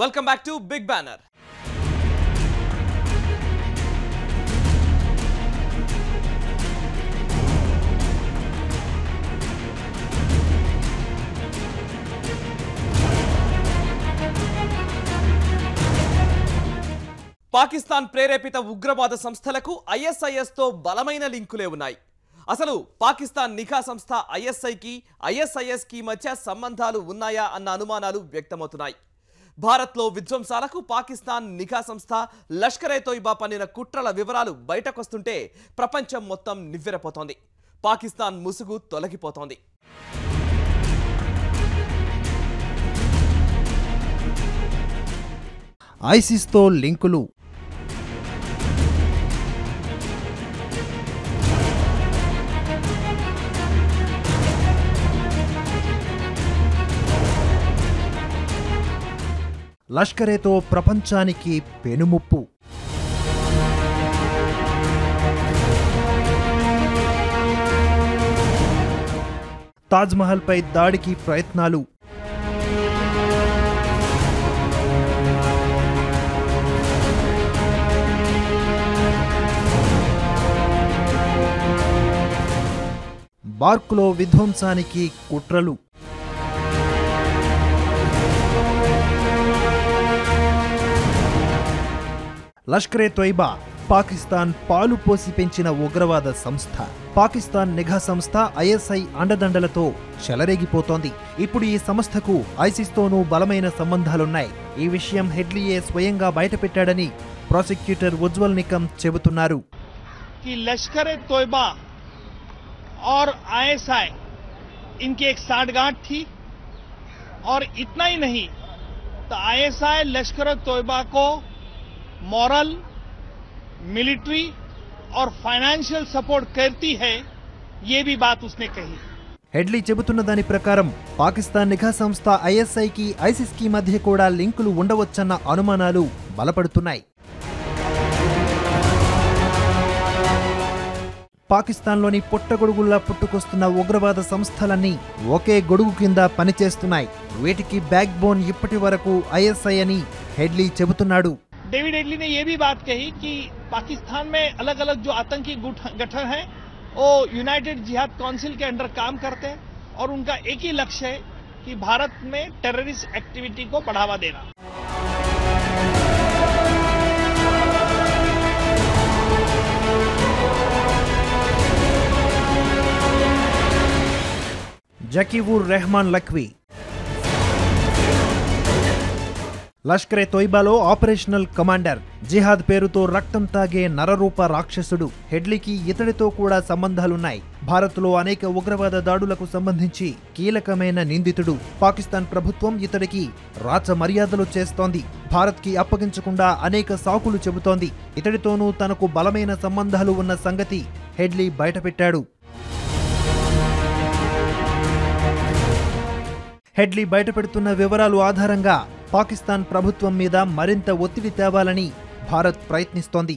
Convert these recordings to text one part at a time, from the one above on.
Welcome back to big banner Pakistan ప్రేరేపిత ఉగ్రవాద సంస్థలకు ఐఎస్ఐఎస్తో బలమైన లింకులే ఉన్నాయి అసలు పాకిస్తాన్ నిఘా సంస్థ ఐఎస్ఐకి ఐఎస్ఐఎస్కి మధ్య సంబంధాలు ఉన్నాయా అన్న అనుమానాలు వ్యక్తమవుతున్నాయి భారత్లో విధ్వంసాలకు పాకిస్తాన్ నిఘా సంస్థ లష్కరే తోయిబా పన్నిన కుట్రల వివరాలు బయటకొస్తుంటే ప్రపంచం మొత్తం నివ్వెరపోతోంది పాకిస్తాన్ ముసుగు తొలగిపోతోంది ఐసిస్తో లింకులు లష్కరేతో ప్రపంచానికి పెనుముప్పు తాజ్మహల్పై దాడికి ప్రయత్నాలు బార్కులో విధ్వంసానికి కుట్రలు లష్కరే తొయ్బా పాకిస్తాన్ పాలు పోసి పెంచిన ఉగ్రవాద సంస్థ పాకిస్తాన్ నిఘా సంస్థ ఐఎస్ఐ అండదండలతో చెలరేగిపోతోంది ఇప్పుడు ఈ సంస్థకు ఐసిస్తోనూ బలమైన సంబంధాలున్నాయి ఈ విషయం హెడ్లీయే స్వయంగా బయటపెట్టాడని ప్రాసిక్యూటర్ ఉజ్వల్ నికం చెబుతున్నారు कि लश्कर ए तोयबा और आईएसआई इनकी एक साठगांठ थी और इतना ही नहीं तो आईएसआई लश्कर ए तोयबा को मॉरल मिलिट्री और फाइनेंशियल सपोर्ट करती है ये भी बात उसने कही హెడ్లీ చెబుతున్న దాని ప్రకారం పాకిస్తాన్ నిఘా సంస్థ ఐఎస్ఐకి ఐసిస్కి మధ్య కూడా లింకులు ఉండవచ్చన్న అనుమానాలు బలపడుతున్నాయి పాకిస్తాన్లోని పుట్టగొడుగుల్లా పుట్టుకొస్తున్న ఉగ్రవాద సంస్థలన్నీ ఒకే గొడుగు కింద పనిచేస్తున్నాయి వీటికి బ్యాక్ బోన్ ఇప్పటి వరకు ఐఎస్ఐ అని హెడ్లీ చెబుతున్నాడు डेविड एडली ने यह भी बात कही कि पाकिस्तान में अलग अलग जो आतंकी गुठ- गठन है वो यूनाइटेड जिहाद काउंसिल के अंडर काम करते हैं और उनका एक ही लक्ष्य है कि भारत में टेररिस्ट एक्टिविटी को बढ़ावा देना జకీవుర్ రెహమాన్ లఖ్వీ లష్కరే తోయిబాలో ఆపరేషనల్ కమాండర్ జిహాద్ పేరుతో రక్తం తాగే నరరూప రాక్షసుడు హెడ్లీకి ఇతడితో కూడా సంబంధాలున్నాయి భారత్లో అనేక ఉగ్రవాద దాడులకు సంబంధించి కీలకమైన నిందితుడు పాకిస్తాన్ ప్రభుత్వం ఇతడికి రాచ మర్యాదలు చేస్తోంది భారత్కి అప్పగించకుండా అనేక సాకులు చెబుతోంది ఇతడితోనూ తనకు బలమైన సంబంధాలు ఉన్న సంగతి హెడ్లీ బయటపెట్టాడు హెడ్లీ బయటపెడుతున్న వివరాలు ఆధారంగా పాకిస్తాన్ ప్రభుత్వం మీద మరింత ఒత్తిడి తేవాలని భారత్ ప్రయత్నిస్తోంది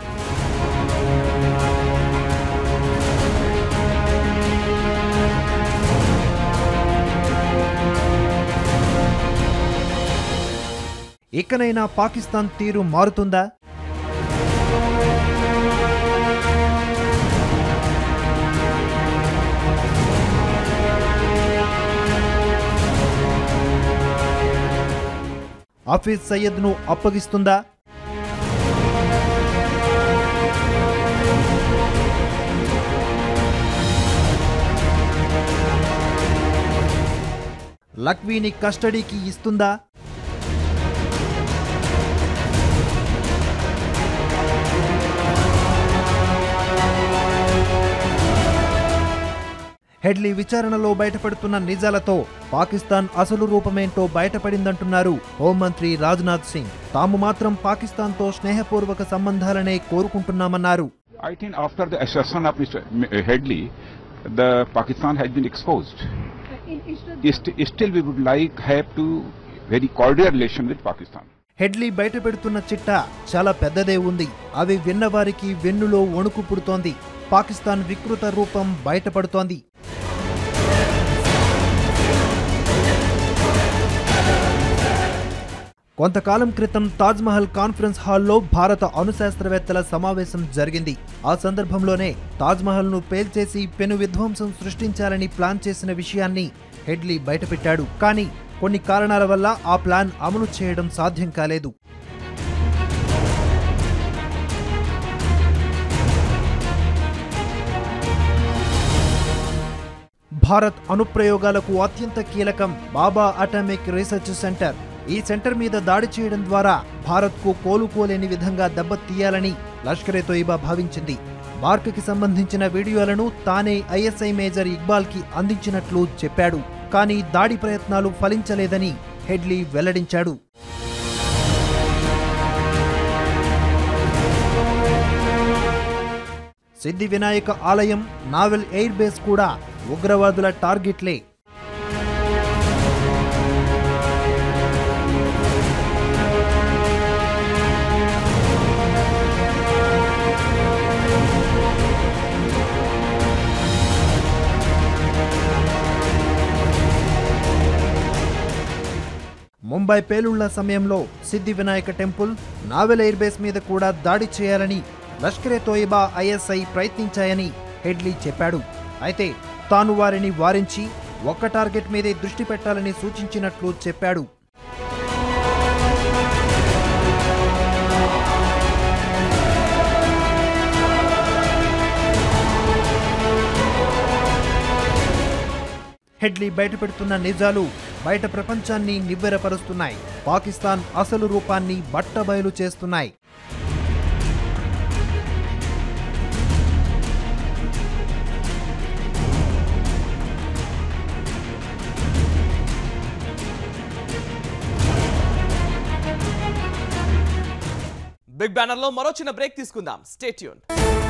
ఇకనైనా పాకిస్తాన్ తీరు మారుతుందా హఫీజ్ సయ్యద్ను అప్పగిస్తుందా లక్వీని కస్టడీకి ఇస్తుందా హెడ్లీ విచారణలో బయటపడుతున్న నిజాలతో పాకిస్తాన్ అసలు రూపమేంటో బయటపడిందంటున్నారు హోంమంత్రి రాజ్నాథ్ సింగ్ తాము మాత్రం పాకిస్తాన్తో స్నేహపూర్వక సంబంధాలనే కోరుకుంటున్నామన్నారు I think after the assertion of Mr. M- uh, Headley, the Pakistan has been exposed. St- Still, we would like have to very cordial relation with Pakistan. Headley బయటపెడుతున్న చిట్టా చాలా పెద్దదే ఉంది అవి విన్నవారికి వెన్నులో వణుకు పుడుతోంది పాకిస్తాన్ వికృత రూపం బయటపడుతోంది కొంతకాలం క్రితం తాజ్మహల్ కాన్ఫరెన్స్ హాల్లో భారత అణుశాస్త్రవేత్తల సమావేశం జరిగింది ఆ సందర్భంలోనే తాజ్మహల్ను పేల్చేసి పెను విధ్వంసం సృష్టించాలని ప్లాన్ చేసిన విషయాన్ని హెడ్లీ బయటపెట్టాడు కానీ కొన్ని కారణాల వల్ల ఆ ప్లాన్ అమలు చేయడం సాధ్యం కాలేదు భారత్ అణుప్రయోగాలకు అత్యంత కీలకం బాబా అటామిక్ రీసెర్చ్ సెంటర్ ఈ సెంటర్ మీద దాడి చేయడం ద్వారా భారత్కు కోలుకోలేని విధంగా దెబ్బతీయాలని లష్కరే తోయిబా భావించింది బార్క్కి సంబంధించిన వీడియోలను తానే ఐఎస్ఐ మేజర్ ఇక్బాల్కి అందించినట్లు చెప్పాడు కానీ దాడి ప్రయత్నాలు ఫలించలేదని హెడ్లీ వెల్లడించాడు సిద్ధి వినాయక ఆలయం నావెల్ ఎయిర్ బేస్ కూడా ఉగ్రవాదుల టార్గెట్లే ముంబై పేలుళ్ల సమయంలో Siddhi Vinayaka temple naval air base మీద కూడా దాడి చేయాలని లష్కరే తోయిబా ఐఎస్ఐ ప్రయత్నించాయని హెడ్లీ చెప్పాడు అయితే తాను వారిని వారించి ఒక్క టార్గెట్ మీదే దృష్టి పెట్టాలని సూచించినట్లు చెప్పాడు హెడ్లీ బయటపెడుతున్న నిజాలు బయట ప్రపంచాన్ని నివ్వెరపరుస్తున్నాయి పాకిస్తాన్ అసలు రూపాన్ని బట్టబయలు చేస్తున్నాయి బిగ్ బ్యానర్ లో మరో చిన్న బ్రేక్ తీసుకుందాం స్టేట్యూన్